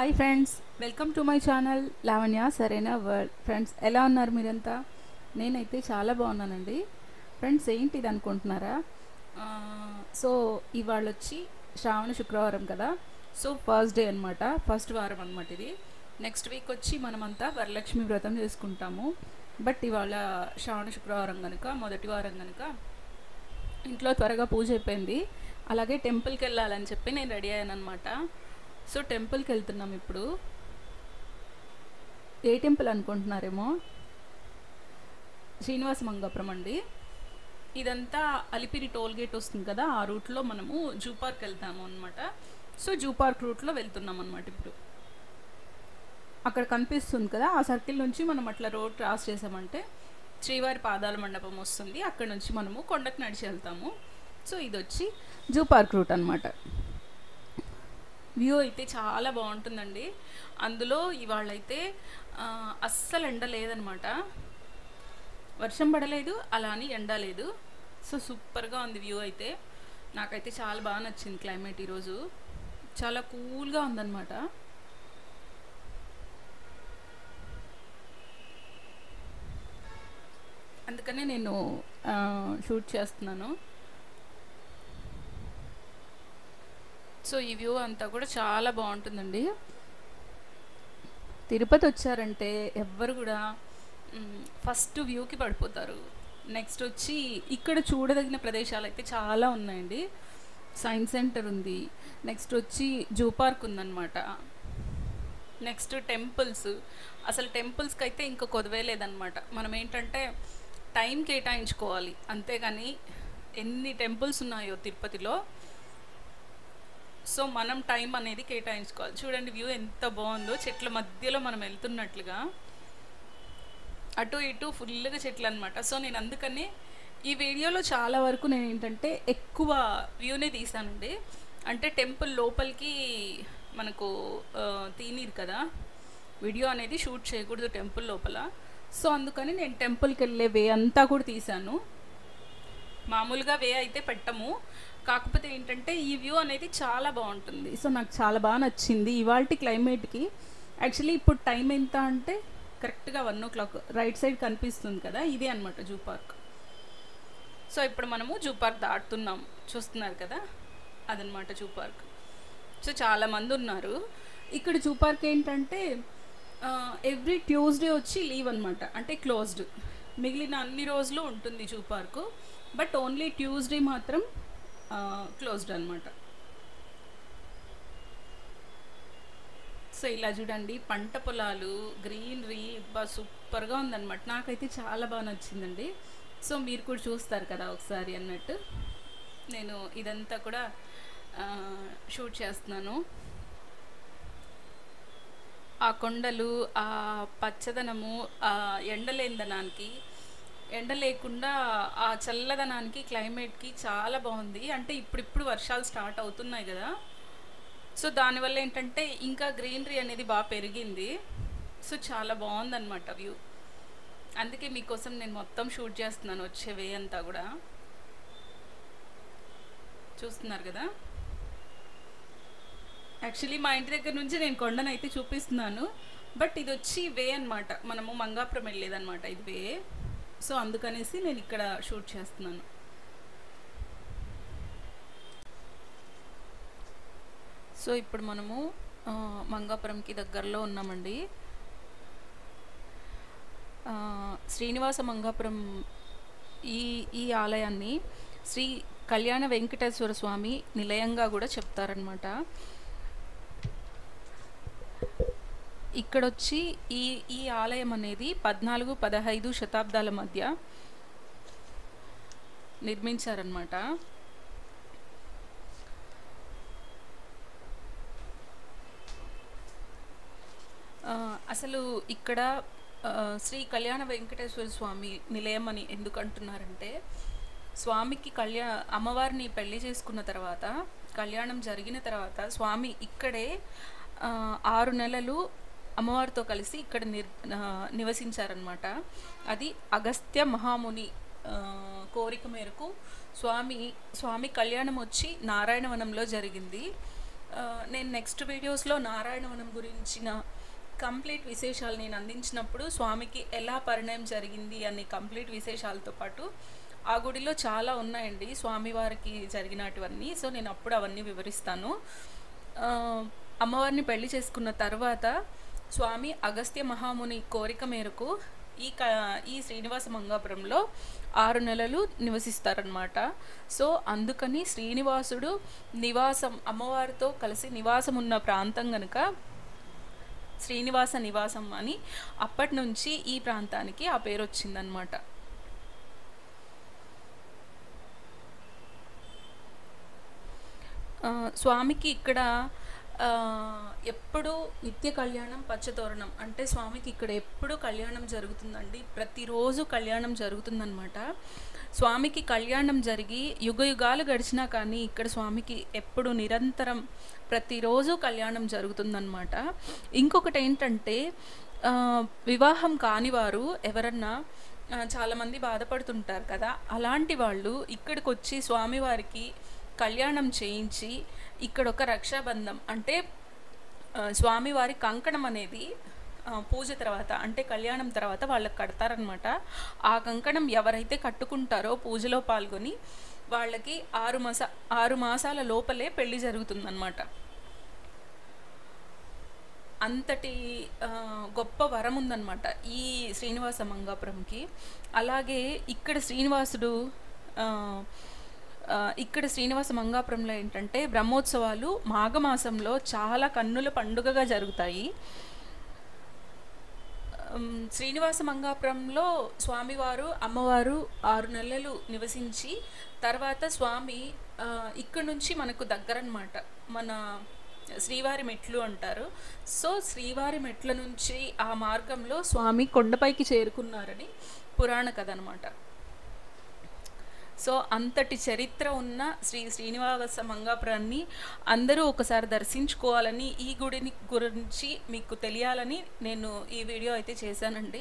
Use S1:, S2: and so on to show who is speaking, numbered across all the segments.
S1: Hi friends welcome to my channel Lavanya సరైన world friends ఎలా ఉన్నారు మీరంతా నేనైతే చాలా బాగున్నానండి ఫ్రెండ్స్ ఏంటి ఇది అనుకుంటున్నారా ఆ, సో ఇవాళ వచ్చి శ్రావణ శుక్రవారం కదా సో ఫస్ట్ డే అనమాట ఫస్ట్ వారం అనమాట ఇది నెక్స్ట్ వీక్ వచ్చి మనమంతా వరలక్ష్మి వ్రతం చేసుకుంటాము బట్ ఇవాళ శ్రావణ శుక్రవారం కనుక మొదటి వారం కనుక ఇంట్లో త్వరగా పూజ అయిపోయింది అలాగే టెంపుల్కి వెళ్ళాలని చెప్పి నేను రెడీ అయ్యాను అనమాట సో టెంపుల్కి వెళ్తున్నాం ఇప్పుడు ఏ టెంపుల్ అనుకుంటున్నారేమో శ్రీనివాస మంగాపురం అండి ఇదంతా అలిపిరి టోల్ గేట్ వస్తుంది కదా ఆ రూట్లో మనము జూ పార్క్ వెళ్తాము అనమాట సో జూ పార్క్ రూట్లో వెళ్తున్నాం అనమాట ఇప్పుడు అక్కడ కనిపిస్తుంది కదా ఆ సర్కిల్ నుంచి మనం అట్లా రోడ్ క్రాస్ చేసామంటే శ్రీవారి పాదాల మండపం వస్తుంది అక్కడ నుంచి మనము కొండకు నడిచి వెళ్తాము సో ఇది వచ్చి జూ పార్క్ రూట్ అనమాట వ్యూ అయితే చాలా బాగుంటుందండి అందులో ఇవాళ అయితే ఆ, అస్సలు ఎండ లేదనమాట వర్షం పడలేదు అలా అని ఎండ లేదు సో సూపర్గా ఉంది వ్యూ అయితే నాకైతే చాలా బాగా నచ్చింది క్లైమేట్ ఈరోజు చాలా కూల్గా ఉందన్నమాట అందుకనే నేను ఆ, షూట్ చేస్తున్నాను సో ఈ వ్యూ అంతా కూడా చాలా బాగుంటుందండి తిరుపతి వచ్చారంటే ఎవ్వరు కూడా మ్, ఫస్ట్ వ్యూకి పడిపోతారు నెక్స్ట్ వచ్చి ఇక్కడ చూడదగిన ప్రదేశాలు అయితే చాలా ఉన్నాయండి సైన్స్ సెంటర్ ఉంది నెక్స్ట్ వచ్చి జూ పార్క్ ఉందన్నమాట నెక్స్ట్ టెంపుల్స్ అసలు టెంపుల్స్కి అయితే ఇంకా కొదవే లేదనమాట మనం ఏంటంటే టైం కేటాయించుకోవాలి అంతేగాని ఎన్ని టెంపుల్స్ ఉన్నాయో తిరుపతిలో సో మనం టైం అనేది కేటాయించుకోవాలి చూడండి వ్యూ ఎంత బాగుందో చెట్ల మధ్యలో మనం వెళ్తున్నట్లుగా అటు ఇటు ఫుల్గా చెట్లు అనమాట సో నేను అందుకనే ఈ వీడియోలో చాలా వరకు నేను ఏంటంటే ఎక్కువ వ్యూనే తీసానండి అంటే టెంపుల్ లోపలికి మనకు ఆ, తీనీరు కదా వీడియో అనేది షూట్ చేయకూడదు టెంపుల్ లోపల సో అందుకని నేను టెంపుల్కి వెళ్ళే వే అంతా కూడా తీసాను మామూలుగా వే అయితే పెట్టము కాకపోతే ఏంటంటే ఈ వ్యూ అనేది చాలా బాగుంటుంది సో నాకు చాలా బాగా నచ్చింది ఇవాళ క్లైమేట్కి యాక్చువల్లీ ఇప్పుడు టైం ఎంత అంటే కరెక్ట్గా one o'clock right side కనిపిస్తుంది కదా ఇదే అనమాట జూ పార్క్ సో ఇప్పుడు మనము జూ పార్క్ దాటుతున్నాం చూస్తున్నారు కదా అదనమాట జూ పార్క్ సో చాలామంది ఉన్నారు ఇక్కడ జూ పార్క్ ఏంటంటే ఎవ్రీ ట్యూస్డే వచ్చి లీవ్ అనమాట అంటే క్లోజ్డ్ మిగిలిన అన్ని రోజులు ఉంటుంది zoo park but only Tuesday మాత్రం క్లోజ్డ్ అనమాట సో ఇలా చూడండి పంట పొలాలు గ్రీనరీ బా సూపర్గా ఉందన్నమాట నాకైతే చాలా బాగా నచ్చిందండి సో మీరు కూడా చూస్తారు కదా ఒకసారి అన్నట్టు నేను ఇదంతా కూడా ఆ, షూట్ చేస్తున్నాను ఆ కొండలు ఆ పచ్చదనము ఆ ఎండలేందనానికి ఎండ లేకుండా ఆ చల్లదనానికి క్లైమేట్కి చాలా బాగుంది అంటే ఇప్పుడిప్పుడు వర్షాలు స్టార్ట్ అవుతున్నాయి కదా సో దానివల్ల ఏంటంటే ఇంకా గ్రీనరీ అనేది బాగా పెరిగింది సో చాలా బాగుందన్నమాట వ్యూ అందుకే మీకోసం నేను మొత్తం షూట్ చేస్తున్నాను వచ్చే వే అంతా కూడా చూస్తున్నారు కదా యాక్చువల్లీ మా ఇంటి దగ్గర నుంచి నేను కొండను అయితే చూపిస్తున్నాను బట్ ఇది వచ్చి వే అన్నమాట మనము మంగాపురం వెళ్ళేదన్నమాట ఇది వే సో అందుకనేసి నేను ఇక్కడ షూట్ చేస్తున్నాను సో ఇప్పుడు మనము ఆ, మంగాపురంకి దగ్గరలో ఉన్నామండి ఆ, శ్రీనివాస మంగాపురం ఈ ఈ ఆలయాన్ని శ్రీ కళ్యాణ వెంకటేశ్వర స్వామి నిలయంగా కూడా చెప్తారనమాట ఇక్కడొచ్చి ఈ ఈ ఆలయం అనేది పద్నాలుగు పదహైదు శతాబ్దాల మధ్య నిర్మించారనమాట ఆ, అసలు ఇక్కడ ఆ, శ్రీ కళ్యాణ వెంకటేశ్వర స్వామి నిలయం అని ఎందుకు అంటున్నారంటే స్వామికి కళ్యా అమ్మవారిని పెళ్లి చేసుకున్న తర్వాత కళ్యాణం జరిగిన తర్వాత స్వామి ఇక్కడే ఆ, ఆరు నెలలు అమ్మవారితో కలిసి ఇక్కడ నిర్ ఆ, నివసించారనమాట అది అగస్త్య మహాముని ఆ, కోరిక మేరకు స్వామి స్వామి కళ్యాణం వచ్చి నారాయణవనంలో జరిగింది ఆ, నేను నెక్స్ట్ వీడియోస్లో నారాయణవనం గురించిన కంప్లీట్ విశేషాలు నేను అందించినప్పుడు స్వామికి ఎలా పరిణయం జరిగింది అనే కంప్లీట్ విశేషాలతో పాటు ఆ గుడిలో చాలా ఉన్నాయండి స్వామివారికి జరిగినటువన్నీ సో నేను అప్పుడు అవన్నీ వివరిస్తాను ఆ, అమ్మవారిని పెళ్లి చేసుకున్న తర్వాత స్వామి అగస్త్య మహాముని కోరిక మేరకు ఈ క ఈ శ్రీనివాస మంగాపురంలో ఆరు నెలలు నివసిస్తారనమాట సో అందుకని శ్రీనివాసుడు నివాసం అమ్మవారితో కలిసి నివాసం ఉన్న ప్రాంతం కనుక శ్రీనివాస నివాసం అని అప్పటి నుంచి ఈ ప్రాంతానికి ఆ పేరు వచ్చిందనమాట ఆ, స్వామికి ఇక్కడ ఆ, ఎప్పుడూ నిత్య కళ్యాణం పచ్చతోరణం అంటే స్వామికి ఇక్కడ ఎప్పుడూ కళ్యాణం జరుగుతుందండి ప్రతిరోజు కళ్యాణం జరుగుతుందన్నమాట స్వామికి కళ్యాణం జరిగి యుగ యుగాలు గడిచినా కానీ ఇక్కడ స్వామికి ఎప్పుడు నిరంతరం ప్రతిరోజు కళ్యాణం జరుగుతుందన్నమాట ఇంకొకటి ఏంటంటే ఆ, వివాహం కాని వారు ఎవరన్నా ఆ, చాలామంది బాధపడుతుంటారు కదా అలాంటి వాళ్ళు ఇక్కడికి వచ్చి స్వామివారికి కళ్యాణం చేయించి ఇక్కడ ఒక రక్షాబంధం అంటే ఆ, స్వామివారి కంకణం అనేది ఆ, పూజ తర్వాత అంటే కళ్యాణం తర్వాత వాళ్ళకి కడతారనమాట ఆ కంకణం ఎవరైతే కట్టుకుంటారో పూజలో పాల్గొని వాళ్ళకి ఆరు మాస ఆరు మాసాల లోపలే పెళ్లి జరుగుతుందన్నమాట అంతటి ఆ, గొప్ప వరం ఉందన్నమాట ఈ శ్రీనివాస మంగాపురంకి అలాగే ఇక్కడ శ్రీనివాసుడు ఆ, ఆ, ఇక్కడ శ్రీనివాస మంగాపురంలో ఏంటంటే బ్రహ్మోత్సవాలు మాఘమాసంలో చాలా కన్నుల పండుగగా జరుగుతాయి ఉమ్, శ్రీనివాస మంగాపురంలో స్వామివారు అమ్మవారు ఆరు నెలలు నివసించి తర్వాత స్వామి ఆ, ఇక్కడ నుంచి మనకు దగ్గరన్నమాట మన శ్రీవారి మెట్లు అంటారు సో శ్రీవారి మెట్ల నుంచి ఆ మార్గంలో స్వామి కొండపైకి చేరుకున్నారని పురాణ కథ అనమాట సో అంతటి చరిత్ర ఉన్న శ్రీ శ్రీనివాస మంగాపురాన్ని అందరూ ఒకసారి దర్శించుకోవాలని ఈ గుడిని గురించి మీకు తెలియాలని నేను ఈ వీడియో అయితే చేశానండి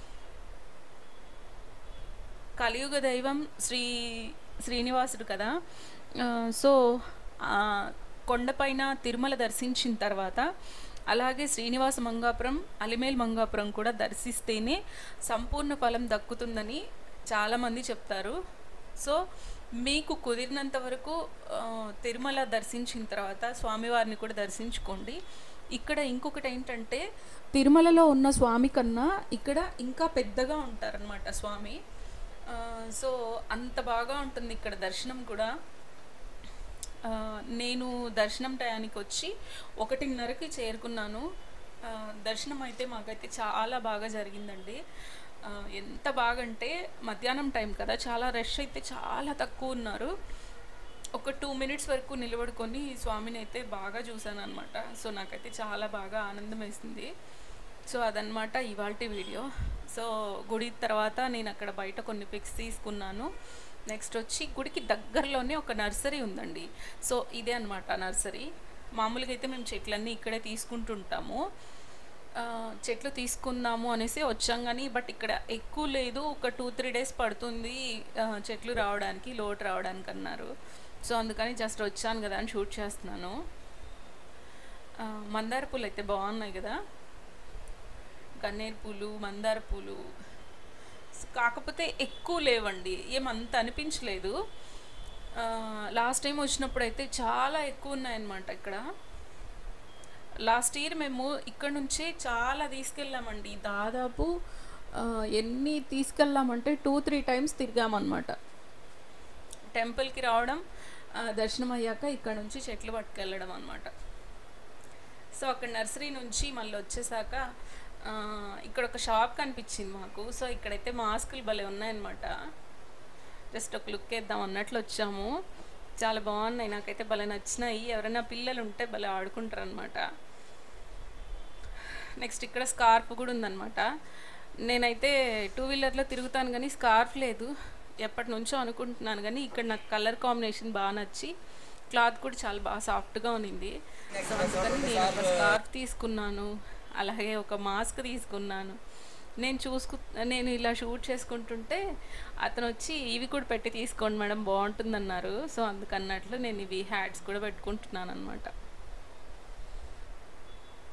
S1: కలియుగ దైవం శ్రీ శ్రీనివాసుడు కదా ఆ, సో ఆ, కొండపైన తిరుమల దర్శించిన తర్వాత అలాగే శ్రీనివాస మంగాపురం అలిమేల్ మంగాపురం కూడా దర్శిస్తేనే సంపూర్ణ ఫలం దక్కుతుందని చాలామంది చెప్తారు సో మీకు కుదిరినంత వరకు ఆ, తిరుమల దర్శించిన తర్వాత స్వామివారిని కూడా దర్శించుకోండి ఇక్కడ ఇంకొకటి ఏంటంటే తిరుమలలో ఉన్న స్వామి కన్నా ఇక్కడ ఇంకా పెద్దగా ఉంటారనమాట స్వామి ఆ, సో అంత బాగా ఉంటుంది ఇక్కడ దర్శనం కూడా ఆ, నేను దర్శనం టయానికి వచ్చి ఒకటిన్నరకి చేరుకున్నాను ఆ, దర్శనం అయితే మాకైతే చాలా బాగా జరిగిందండి ఆ, ఎంత బాగంటే మధ్యాహ్నం టైం కదా చాలా రష్ అయితే చాలా తక్కువ ఉన్నారు ఒక టూ మినిట్స్ వరకు నిలబడుకొని స్వామిని అయితే బాగా చూశాను అనమాట సో నాకైతే చాలా బాగా ఆనందం వేసింది సో అదనమాట ఇవాళ వీడియో సో గుడి తర్వాత నేను అక్కడ బయట కొన్ని పిక్స్ తీసుకున్నాను నెక్స్ట్ వచ్చి గుడికి దగ్గరలోనే ఒక నర్సరీ ఉందండి సో ఇదే అనమాట నర్సరీ మామూలుగా అయితే మేము చెట్లన్నీ ఇక్కడే తీసుకుంటుంటాము ఆ, చెట్లు తీసుకుందాము అనేసి వచ్చాం కానీ బట్ ఇక్కడ ఎక్కువ లేదు ఒక టూ త్రీ డేస్ పడుతుంది ఆ, చెట్లు రావడానికి లోటు రావడానికి అన్నారు సో అందుకని జస్ట్ వచ్చాను కదా అని షూట్ చేస్తున్నాను ఆ, మందార పూలు అయితే బాగున్నాయి కదా గన్నేరు పూలు మందార పూలు కాకపోతే ఎక్కువ లేవండి ఏమంత అనిపించలేదు లాస్ట్ టైం వచ్చినప్పుడు అయితే చాలా ఎక్కువ ఉన్నాయన్నమాట ఇక్కడ లాస్ట్ ఇయర్ మేము ఇక్కడ నుంచే చాలా తీసుకెళ్ళామండి దాదాపు ఆ, ఎన్ని తీసుకెళ్ళామంటే టూ త్రీ టైమ్స్ తిరిగామన్నమాట టెంపుల్కి రావడం ఆ, దర్శనం అయ్యాక ఇక్కడ నుంచి చెట్లు పట్టుకెళ్ళడం అనమాట సో అక్కడ నర్సరీ నుంచి మళ్ళీ వచ్చేసాక ఆ, ఇక్కడ ఒక షాప్ కనిపించింది మాకు సో ఇక్కడైతే మాస్కులు భలే ఉన్నాయన్నమాట జస్ట్ ఒక లుక్ వేద్దాం అన్నట్లు వచ్చాము చాలా బాగున్నాయి నాకైతే భలే నచ్చినాయి ఎవరైనా పిల్లలు ఉంటే భలే ఆడుకుంటారు అనమాట నెక్స్ట్ ఇక్కడ స్కార్ఫ్ కూడా ఉందన్నమాట నేనైతే టూ వీలర్లో తిరుగుతాను కానీ స్కార్ఫ్ లేదు ఎప్పటి నుంచో అనుకుంటున్నాను కానీ ఇక్కడ నాకు కలర్ కాంబినేషన్ బాగా నచ్చి క్లాత్ కూడా చాలా బాగా సాఫ్ట్గా ఉన్నింది సో అందుకని నేను ఒక స్కార్ఫ్ తీసుకున్నాను అలాగే ఒక మాస్క్ తీసుకున్నాను నేను చూసుకు నేను ఇలా షూట్ చేసుకుంటుంటే అతను వచ్చి ఇవి కూడా పెట్టి తీసుకోండి మేడం బాగుంటుందన్నారు సో అందుకన్నట్లు నేను ఇవి హ్యాట్స్ కూడా పెట్టుకుంటున్నాను అనమాట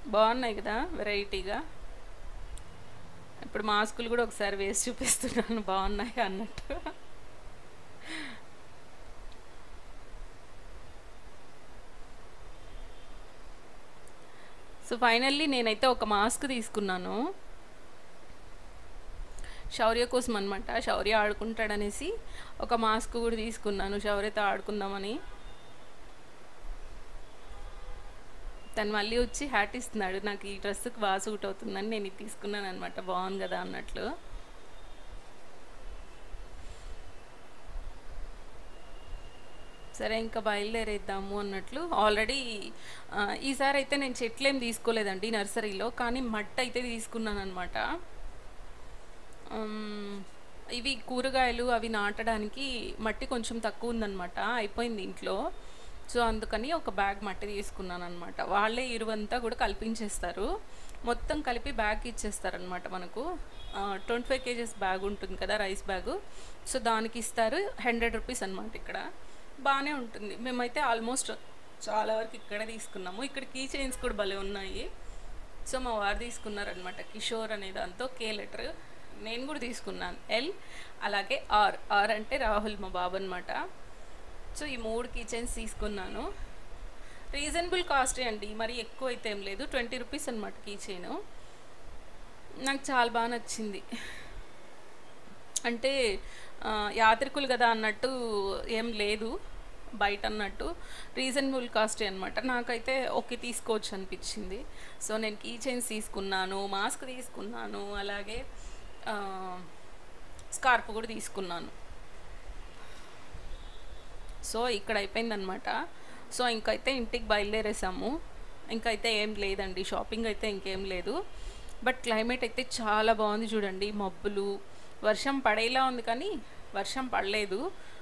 S1: బాగున్నాయి కదా వెరైటీగా ఇప్పుడు మాస్కులు కూడా ఒకసారి వేసి చూపిస్తున్నాను బాగున్నాయి అన్నట్టు సో ఫైనల్లీ నేనైతే ఒక మాస్క్ తీసుకున్నాను శౌర్య కోసం అనమాట శౌర్య ఆడుకుంటాడనేసి ఒక మాస్క్ కూడా తీసుకున్నాను శౌర్యతో ఆడుకుందామని తను మళ్ళీ వచ్చి హ్యాట్ ఇస్తున్నాడు నాకు ఈ డ్రెస్కి బాగా సూట్ అవుతుందని నేను ఇది తీసుకున్నాను అనమాట బాగుంది కదా అన్నట్లు సరే ఇంకా బయలుదేరేద్దాము అన్నట్లు ఆల్రెడీ ఈసారి అయితే నేను చెట్లు ఏం తీసుకోలేదండి నర్సరీలో కానీ మట్టి అయితే తీసుకున్నాను అనమాట ఇవి కూరగాయలు అవి నాటడానికి మట్టి కొంచెం తక్కువ ఉందన్నమాట అయిపోయింది ఇంట్లో సో అందుకని ఒక బ్యాగ్ మట్టి తీసుకున్నాను అనమాట వాళ్ళే ఇరువంతా కూడా కల్పించేస్తారు మొత్తం కలిపి బ్యాగ్ ఇచ్చేస్తారనమాట మనకు ట్వంటీ ఫైవ్ కేజెస్ బ్యాగ్ ఉంటుంది కదా రైస్ బ్యాగు సో దానికి ఇస్తారు హండ్రెడ్ రూపీస్ అనమాట ఇక్కడ బాగానే ఉంటుంది మేమైతే ఆల్మోస్ట్ చాలా వరకు ఇక్కడే తీసుకున్నాము ఇక్కడ కీ చైన్స్ కూడా భలే ఉన్నాయి సో మా వారు తీసుకున్నారనమాట కిషోర్ అనే దాంతో కే లెటర్ నేను కూడా తీసుకున్నాను ఎల్ అలాగే ఆర్ ఆర్ అంటే రాహుల్ మా బాబు అనమాట సో ఈ మూడు కీ చైన్స్ తీసుకున్నాను రీజనబుల్ కాస్టే అండి మరి ఎక్కువ అయితే ఏం లేదు ట్వంటీ రూపీస్ అనమాట కీ చైన్ నాకు చాలా బాగా నచ్చింది అంటే యాత్రికులు కదా అన్నట్టు ఏం లేదు బయట అన్నట్టు రీజనబుల్ కాస్టే అనమాట నాకైతే ఓకే తీసుకోవచ్చు అనిపించింది సో నేను కీ చైన్స్ తీసుకున్నాను మాస్క్ తీసుకున్నాను అలాగే స్కార్ప్ కూడా తీసుకున్నాను సో ఇక్కడ అయిపోయిందనమాట సో ఇంకైతే ఇంటికి బయలుదేరేసాము ఇంకైతే ఏం లేదండి షాపింగ్ అయితే ఇంకేం లేదు బట్ క్లైమేట్ అయితే చాలా బాగుంది చూడండి మబ్బులు వర్షం పడేలా ఉంది కానీ వర్షం పడలేదు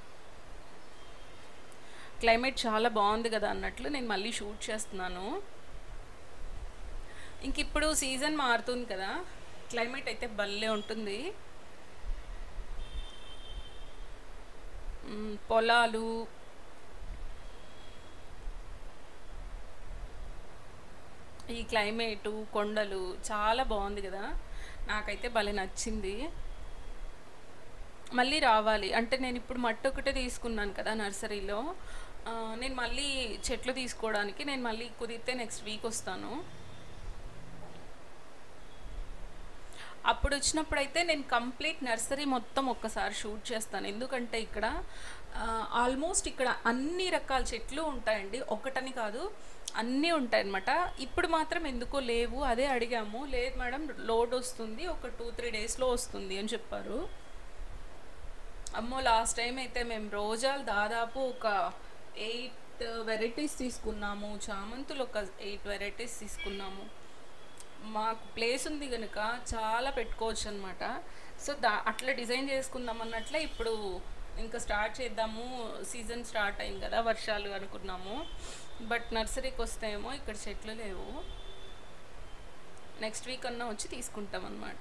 S1: క్లైమేట్ చాలా బాగుంది కదా అన్నట్లు నేను మళ్ళీ షూట్ చేస్తున్నాను ఇంక ఇప్పుడు సీజన్ మారుతుంది కదా క్లైమేట్ అయితే భలే ఉంటుంది పొలాలు ఈ క్లైమేటు కొండలు చాలా బాగుంది కదా నాకైతే భలే నచ్చింది మళ్ళీ రావాలి అంటే నేను ఇప్పుడు మట్టి ఒకటే తీసుకున్నాను కదా నర్సరీలో నేను మళ్ళీ చెట్లు తీసుకోవడానికి నేను మళ్ళీ కుదిరితే నెక్స్ట్ వీక్ వస్తాను అప్పుడు వచ్చినప్పుడైతే నేను కంప్లీట్ నర్సరీ మొత్తం ఒక్కసారి షూట్ చేస్తాను ఎందుకంటే ఇక్కడ ఆల్మోస్ట్ ఇక్కడ అన్ని రకాల చెట్లు ఉంటాయండి ఒకటని కాదు అన్నీ ఉంటాయన్నమాట ఇప్పుడు మాత్రం ఎందుకో లేవు అదే అడిగాము లేదు మేడం లోడ్ వస్తుంది ఒక టూ త్రీ డేస్లో వస్తుంది అని చెప్పారు అమ్మో లాస్ట్ టైం అయితే మేము రోజాలు దాదాపు ఒక ఎయిట్ వెరైటీస్ తీసుకున్నాము చామంతులు ఒక ఎయిట్ వెరైటీస్ తీసుకున్నాము మాకు ప్లేస్ ఉంది కనుక చాలా పెట్టుకోవచ్చు అనమాట సో దా అట్లా డిజైన్ చేసుకుందాం అన్నట్లే ఇప్పుడు ఇంకా స్టార్ట్ చేద్దాము సీజన్ స్టార్ట్ అయింది కదా వర్షాలు అనుకున్నాము బట్ నర్సరీకి వస్తేమో ఇక్కడ చెట్లు లేవు నెక్స్ట్ వీక్ అన్నా వచ్చి తీసుకుంటాం అనమాట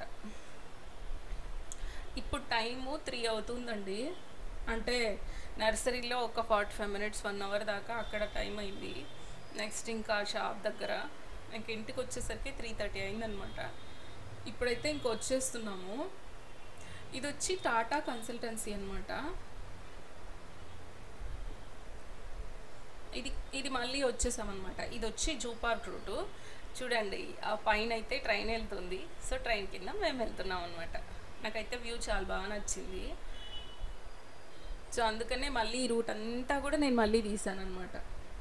S1: ఇప్పుడు టైము త్రీ అవుతుందండి అంటే నర్సరీలో ఒక forty five minutes one hour దాకా అక్కడ టైం అయింది నెక్స్ట్ ఇంకా షాప్ దగ్గర ఇంక ఇంటికి వచ్చేసరికి త్రీ థర్టీ అయిందనమాట ఇప్పుడైతే ఇంక వచ్చేస్తున్నాము ఇది వచ్చి టాటా కన్సల్టెన్సీ అనమాట ఇది ఇది మళ్ళీ వచ్చేసామన్నమాట ఇది వచ్చి జూ పార్క్ రూటు చూడండి ఆ పైన అయితే ట్రైన్ వెళ్తుంది సో ట్రైన్ కింద మేము వెళ్తున్నాం అనమాట నాకైతే వ్యూ చాలా బాగా నచ్చింది సో అందుకనే మళ్ళీ ఈ రూట్ అంతా కూడా నేను మళ్ళీ తీసాను అనమాట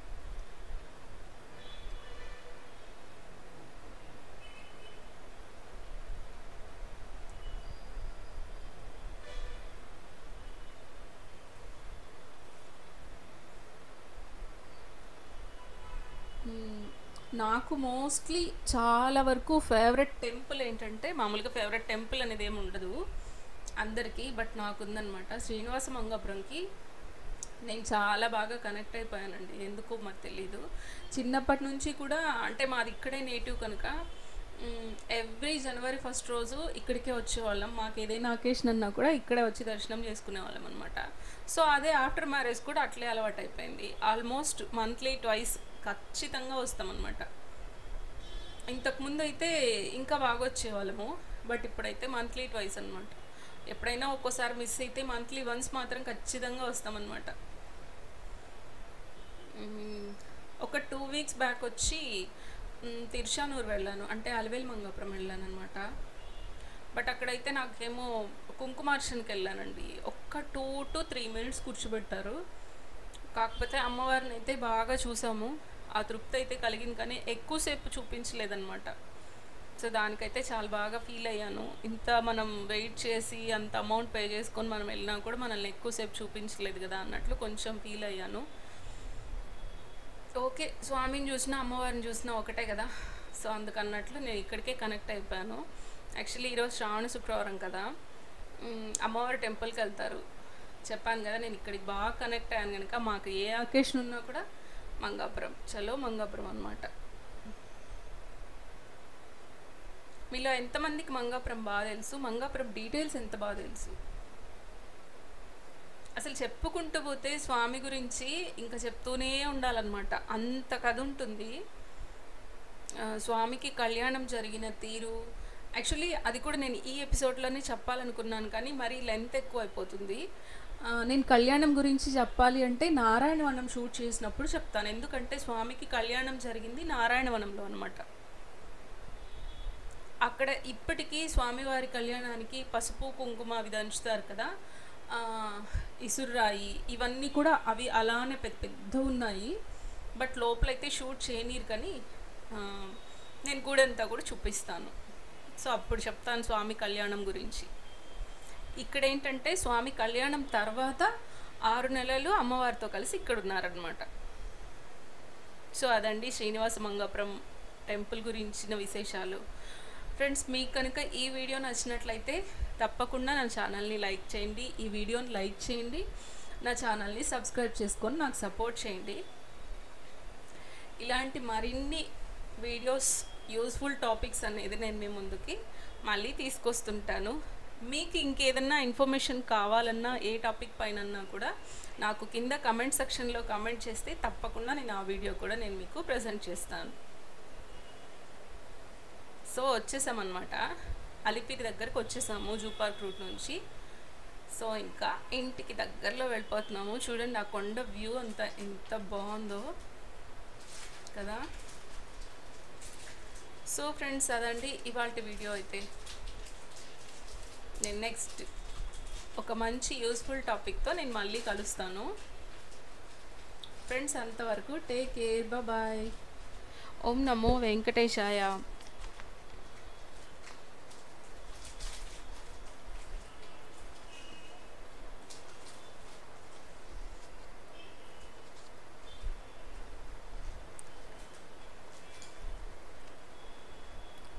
S1: నాకు మోస్ట్లీ చాలా వరకు ఫేవరెట్ టెంపుల్ ఏంటంటే మామూలుగా ఫేవరెట్ టెంపుల్ అనేది ఏమి ఉండదు అందరికీ బట్ నాకుందనమాట శ్రీనివాస మంగాపురంకి నేను చాలా బాగా కనెక్ట్ అయిపోయానండి ఎందుకో మరి తెలీదు చిన్నప్పటి నుంచి కూడా అంటే మాది ఇక్కడే నేటివ్ కనుక ఎవ్రీ జనవరి ఫస్ట్ రోజు ఇక్కడికే వచ్చేవాళ్ళం మాకు ఏదైనా అకేషన్ అన్నా కూడా ఇక్కడే వచ్చి దర్శనం చేసుకునే వాళ్ళం అనమాట సో అదే ఆఫ్టర్ మ్యారేజ్ కూడా అట్లే అలవాటు అయిపోయింది ఆల్మోస్ట్ మంత్లీ ట్వైస్ ఖచ్చితంగా వస్తామన్నమాట ఇంతకుముందు అయితే ఇంకా బాగా వచ్చేవాళ్ళము బట్ ఇప్పుడైతే మంత్లీ ట్వైస్ అనమాట ఎప్పుడైనా ఒక్కోసారి మిస్ అయితే మంత్లీ వన్స్ మాత్రం ఖచ్చితంగా వస్తామన్నమాట మ్మ్. ఒక టూ వీక్స్ బ్యాక్ వచ్చి మ్, తిరుచానూరు వెళ్ళాను అంటే అలవేలు మంగాపురం వెళ్ళాను అనమాట బట్ అక్కడైతే నాకేమో కుంకుమార్చనకి వెళ్ళానండి ఒక్క టూ టు త్రీ మినిట్స్ కూర్చోబెట్టారు కాకపోతే అమ్మవారిని అయితే బాగా చూసాము ఆ తృప్తి అయితే కలిగింది కానీ ఎక్కువసేపు చూపించలేదన్నమాట సో దానికైతే చాలా బాగా ఫీల్ అయ్యాను ఇంత మనం వెయిట్ చేసి అంత అమౌంట్ పే చేసుకొని మనం వెళ్ళినా కూడా మనల్ని ఎక్కువసేపు చూపించలేదు కదా అన్నట్లు కొంచెం ఫీల్ అయ్యాను ఓకే స్వామిని చూసినా అమ్మవారిని చూసినా ఒకటే కదా సో అందుకన్నట్లు నేను ఇక్కడికే కనెక్ట్ అయిపోయాను యాక్చువల్లీ ఈరోజు శ్రావణ శుక్రవారం కదా మ్, అమ్మవారి టెంపుల్కి వెళ్తారు చెప్పాను కదా నేను ఇక్కడికి బాగా కనెక్ట్ అయ్యాను కనుక మాకు ఏ అకేషన్ ఉన్నా కూడా మంగాపురం చలో మంగాపురం అనమాట మీలో ఎంతమందికి మంగాపురం బాగా తెలుసు మంగాపురం డీటెయిల్స్ ఎంత బాగా తెలుసు అసలు చెప్పుకుంటూ పోతే స్వామి గురించి ఇంకా చెప్తూనే ఉండాలన్నమాట అంత కథ ఉంటుంది ఆ, స్వామికి కళ్యాణం జరిగిన తీరు యాక్చువల్లీ అది కూడా నేను ఈ ఎపిసోడ్లోనే చెప్పాలనుకున్నాను కానీ మరీ లెంత్ ఎక్కువ అయిపోతుంది ఆ, నేను కళ్యాణం గురించి చెప్పాలి అంటే నారాయణవనం షూట్ చేసినప్పుడు చెప్తాను ఎందుకంటే స్వామికి కళ్యాణం జరిగింది నారాయణవనంలో అనమాట అక్కడ ఇప్పటికీ స్వామివారి కళ్యాణానికి పసుపు కుంకుమ అవి దంచుతారు కదా ఆ, ఇసుర్రాయి ఇవన్నీ కూడా అవి అలానే పెద్ద పెద్ద ఉన్నాయి బట్ లోపలైతే షూట్ చేయనీరు కానీ ఆ, నేను గూడంతా కూడా చూపిస్తాను సో అప్పుడు చెప్తాను స్వామి కళ్యాణం గురించి ఇక్కడ ఏంటంటే స్వామి కళ్యాణం తర్వాత ఆరు నెలలు అమ్మవారితో కలిసి ఇక్కడ ఉన్నారనమాట సో అదండి శ్రీనివాస మంగాపురం టెంపుల్ గురించిన విశేషాలు ఫ్రెండ్స్ మీకు కనుక ఈ వీడియో నచ్చినట్లయితే తప్పకుండా నా ఛానల్ని లైక్ చేయండి ఈ వీడియోని లైక్ చేయండి నా ఛానల్ని సబ్స్క్రైబ్ చేసుకొని నాకు సపోర్ట్ చేయండి ఇలాంటి మరిన్ని వీడియోస్ యూస్ఫుల్ టాపిక్స్ అనేది నేను మీ ముందుకి మళ్ళీ తీసుకొస్తుంటాను మీకు ఇంకేదన్నా ఇన్ఫర్మేషన్ కావాలన్నా ఏ టాపిక్ పైన కూడా నాకు కింద కమెంట్ సెక్షన్లో కమెంట్ చేస్తే తప్పకుండా నేను ఆ వీడియో కూడా నేను మీకు ప్రజెంట్ చేస్తాను సో వచ్చేసామన్నమాట అలిపిరి దగ్గరకు వచ్చేసాము జూ పార్క్ రూట్ నుంచి సో ఇంకా ఇంటికి దగ్గరలో వెళ్ళిపోతున్నాము చూడండి ఆ కొండ వ్యూ అంతా ఎంత బాగుందో కదా సో ఫ్రెండ్స్ అదండి ఇవాళ వీడియో అయితే నేను నెక్స్ట్ ఒక మంచి యూస్ఫుల్ టాపిక్తో నేను మళ్ళీ కలుస్తాను ఫ్రెండ్స్ అంతవరకు టేక్ కేర్ బాయ్ ఓం నమో వెంకటేశాయ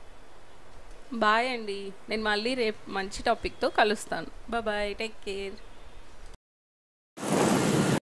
S1: బాయ్ అండి నేను మళ్ళీ రేపు మంచి టాపిక్తో కలుస్తాను బాయ్ టేక్ కేర్